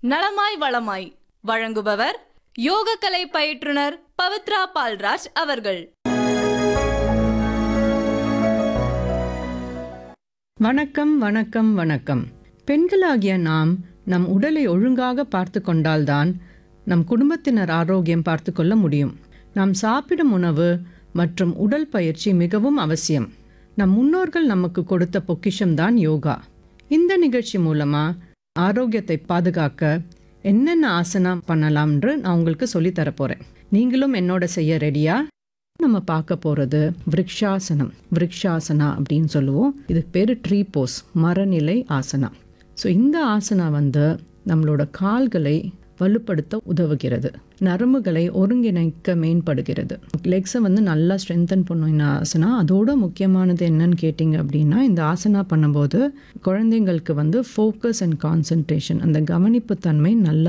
நலமாய் வளமாய் வழங்குபவர் யோகக்கலை பயிற்றுனர் பவித்ரா பால்ராஜ் அவர்கள் வணக்கம் வணக்கம் வணக்கம் பெண்களாகிய நாம் நம் உடலை ஒழுங்காக பார்த்து கொண்டால்தான் நம் குடும்பத்தினர் ஆரோக்கியம் பார்த்து கொள்ள முடியும் நாம் சாப்பிடும் உணவு மற்றும் உடல் பயிற்சி மிகவும் அவசியம் நம் முன்னோர்கள் நமக்கு கொடுத்த பொக்கிஷம்தான் யோகா இந்த நிகழ்ச்சி மூலமா ஆரோக்கியத்தை பாதுகாக்க என்னென்ன ஆசனா பண்ணலாம்ன்று நான் உங்களுக்கு சொல்லித் தரப் போறேன் நீங்களும் என்னோட செய்ய ரெடியா நம்ம பார்க்க போகிறது விருக்ஷாசனம் விருக்ஷாசனா அப்படின்னு சொல்லுவோம் இதுக்கு பேர் ட்ரீ போஸ் மரநிலை ஆசனா ஸோ இந்த ஆசனா வந்து நம்மளோட கால்களை வலுப்படுத்த உதவுகிறது நரம்புகளை ஒருங்கிணைக்க மேம்படுகிறது லெக்ஸை வந்து நல்லா ஸ்ட்ரென்தன் பண்ணும் இந்த ஆசனா அதோட முக்கியமானது என்னன்னு கேட்டிங்க அப்படின்னா இந்த ஆசனா பண்ணும்போது குழந்தைங்களுக்கு வந்து ஃபோக்கஸ் அண்ட் கான்சன்ட்ரேஷன் அந்த கவனிப்பு தன்மை நல்லா